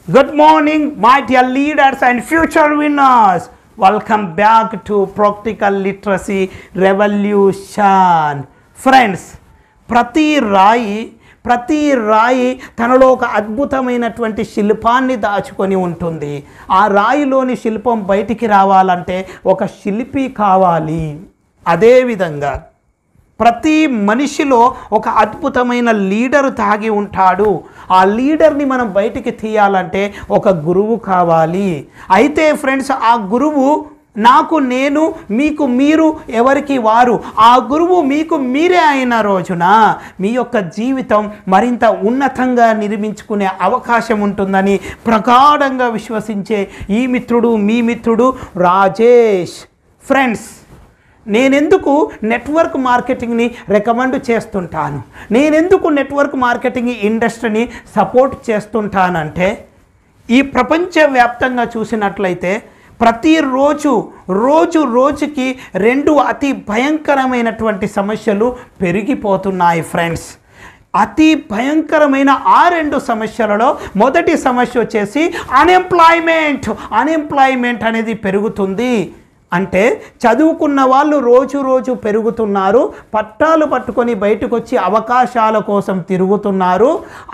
Good morning, my dear leaders and future winners. Welcome back to Practical Literacy Revolution. Friends ప్రతి రాయి ప్రతి రాయి తనలో ఒక అద్భుతమైనటువంటి శిల్పాన్ని దాచుకొని ఉంటుంది ఆ రాయిలోని శిల్పం బయటికి రావాలంటే ఒక శిల్పి కావాలి అదేవిధంగా ప్రతి మనిషిలో ఒక అద్భుతమైన లీడరు తాగి ఉంటాడు ఆ లీడర్ని మనం బయటికి తీయాలంటే ఒక గురువు కావాలి అయితే ఫ్రెండ్స్ ఆ గురువు నాకు నేను మీకు మీరు ఎవరికి వారు ఆ గురువు మీకు మీరే అయిన రోజున మీ యొక్క జీవితం మరింత ఉన్నతంగా నిర్మించుకునే అవకాశం ఉంటుందని ప్రగాఢంగా విశ్వసించే ఈ మిత్రుడు మీ మిత్రుడు రాజేష్ ఫ్రెండ్స్ నేనెందుకు నెట్వర్క్ మార్కెటింగ్ని రికమెండ్ చేస్తుంటాను నేనెందుకు నెట్వర్క్ మార్కెటింగ్ ఇండస్ట్రీని సపోర్ట్ చేస్తుంటానంటే ఈ ప్రపంచవ్యాప్తంగా చూసినట్లయితే ప్రతిరోజు రోజు రోజుకి రెండు అతి భయంకరమైనటువంటి సమస్యలు పెరిగిపోతున్నాయి ఫ్రెండ్స్ అతి భయంకరమైన ఆ రెండు సమస్యలలో మొదటి సమస్య వచ్చేసి అన్ఎంప్లాయ్మెంట్ అన్ఎంప్లాయ్మెంట్ అనేది పెరుగుతుంది అంటే చదువుకున్న వాళ్ళు రోజు రోజు పెరుగుతున్నారు పట్టాలు పట్టుకొని బయటకు వచ్చి అవకాశాల కోసం తిరుగుతున్నారు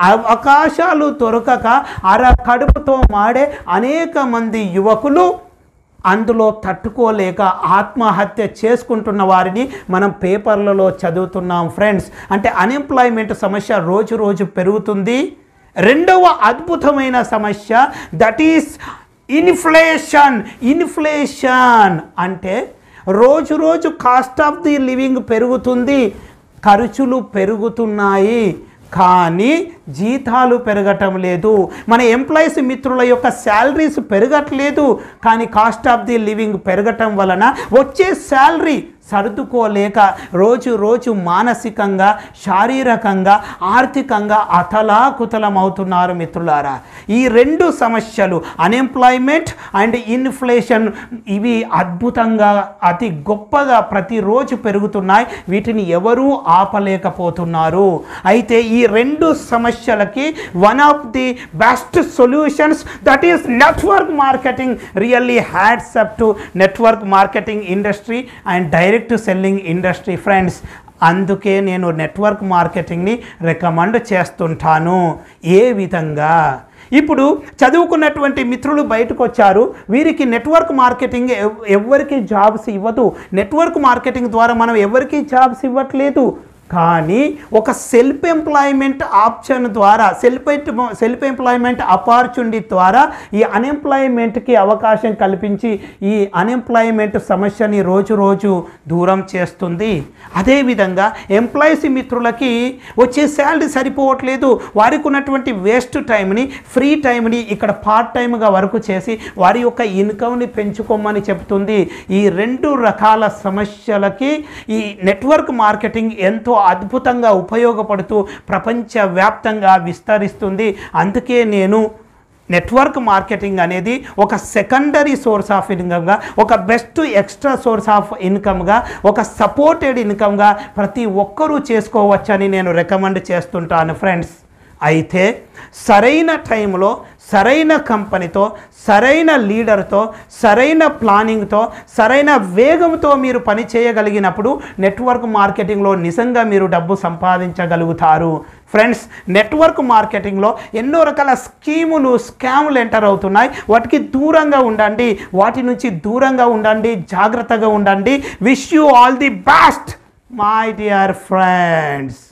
అవకాశాలు దొరకక అర కడుపుతో మాడే అనేక మంది యువకులు అందులో తట్టుకోలేక ఆత్మహత్య చేసుకుంటున్న వారిని మనం పేపర్లలో చదువుతున్నాం ఫ్రెండ్స్ అంటే అన్ఎంప్లాయ్మెంట్ సమస్య రోజు రోజు పెరుగుతుంది రెండవ అద్భుతమైన సమస్య దట్ ఈస్ ఇన్ఫ్లేషన్ ఇన్ఫ్లేషన్ అంటే రోజు రోజు కాస్ట్ ఆఫ్ ది లివింగ్ పెరుగుతుంది ఖర్చులు పెరుగుతున్నాయి కానీ జీతాలు పెరగటం లేదు మన ఎంప్లాయీస్ మిత్రుల యొక్క శాలరీస్ పెరగట్లేదు కానీ కాస్ట్ ఆఫ్ ది లివింగ్ పెరగటం వలన వచ్చే శాలరీ సర్దుకోలేక రోజు రోజు మానసికంగా శారీరకంగా ఆర్థికంగా అతలాకుతలం అవుతున్నారు మిత్రులారా ఈ రెండు సమస్యలు అన్ఎంప్లాయ్మెంట్ అండ్ ఇన్ఫ్లేషన్ ఇవి అద్భుతంగా అతి గొప్పగా ప్రతిరోజు పెరుగుతున్నాయి వీటిని ఎవరూ ఆపలేకపోతున్నారు అయితే ఈ రెండు సమస్యలకి one of the best solutions that is network marketing really hats off to network marketing industry and direct selling industry friends అందుకే నేను నెట్వర్క్ మార్కెటింగ్ని రికమెండ్ చేస్తుంటాను ఏ విధంగా ఇప్పుడు చదువుకున్నటువంటి మిత్రులు బయటకు వచ్చారు వీరికి నెట్వర్క్ మార్కెటింగ్ ఎవ్- ఎవరికి జాబ్స్ ఇవ్వదు నెట్వర్క్ మార్కెటింగ్ ద్వారా మనం ఎవరికి జాబ్స్ ఇవ్వట్లేదు కానీ ఒక సెల్ఫ్ ఎంప్లాయ్మెంట్ ఆప్షన్ ద్వారా సెల్ఫ్ సెల్ఫ్ ఎంప్లాయ్మెంట్ ఆపర్చునిటీ ద్వారా ఈ అన్ఎంప్లాయ్మెంట్కి అవకాశం కల్పించి ఈ అన్ఎంప్లాయ్మెంట్ సమస్యని రోజు రోజు దూరం చేస్తుంది అదేవిధంగా ఎంప్లాయీస్ మిత్రులకి వచ్చే శాలరీ సరిపోవట్లేదు వారికి ఉన్నటువంటి వేస్ట్ టైంని ఫ్రీ టైంని ఇక్కడ పార్ట్ టైంగా వర్క్ చేసి వారి యొక్క ఇన్కమ్ని పెంచుకోమని చెప్తుంది ఈ రెండు రకాల సమస్యలకి ఈ నెట్వర్క్ మార్కెటింగ్ ఎంతో అద్భుతంగా ఉపయోగపడుతూ ప్రపంచవ్యాప్తంగా విస్తరిస్తుంది అందుకే నేను నెట్వర్క్ మార్కెటింగ్ అనేది ఒక సెకండరీ సోర్స్ ఆఫ్ ఇన్కమ్గా ఒక బెస్ట్ ఎక్స్ట్రా సోర్స్ ఆఫ్ ఇన్కమ్గా ఒక సపోర్టెడ్ ఇన్కమ్గా ప్రతి ఒక్కరూ చేసుకోవచ్చని నేను రికమెండ్ చేస్తుంటాను ఫ్రెండ్స్ అయితే సరైన టైంలో సరైన కంపెనీతో సరైన లీడర్తో సరైన ప్లానింగ్తో సరైన వేగంతో మీరు పని చేయగలిగినప్పుడు నెట్వర్క్ మార్కెటింగ్లో నిజంగా మీరు డబ్బు సంపాదించగలుగుతారు ఫ్రెండ్స్ నెట్వర్క్ మార్కెటింగ్లో ఎన్నో రకాల స్కీములు స్కాములు ఎంటర్ అవుతున్నాయి వాటికి దూరంగా ఉండండి వాటి నుంచి దూరంగా ఉండండి జాగ్రత్తగా ఉండండి wish you all the best my dear friends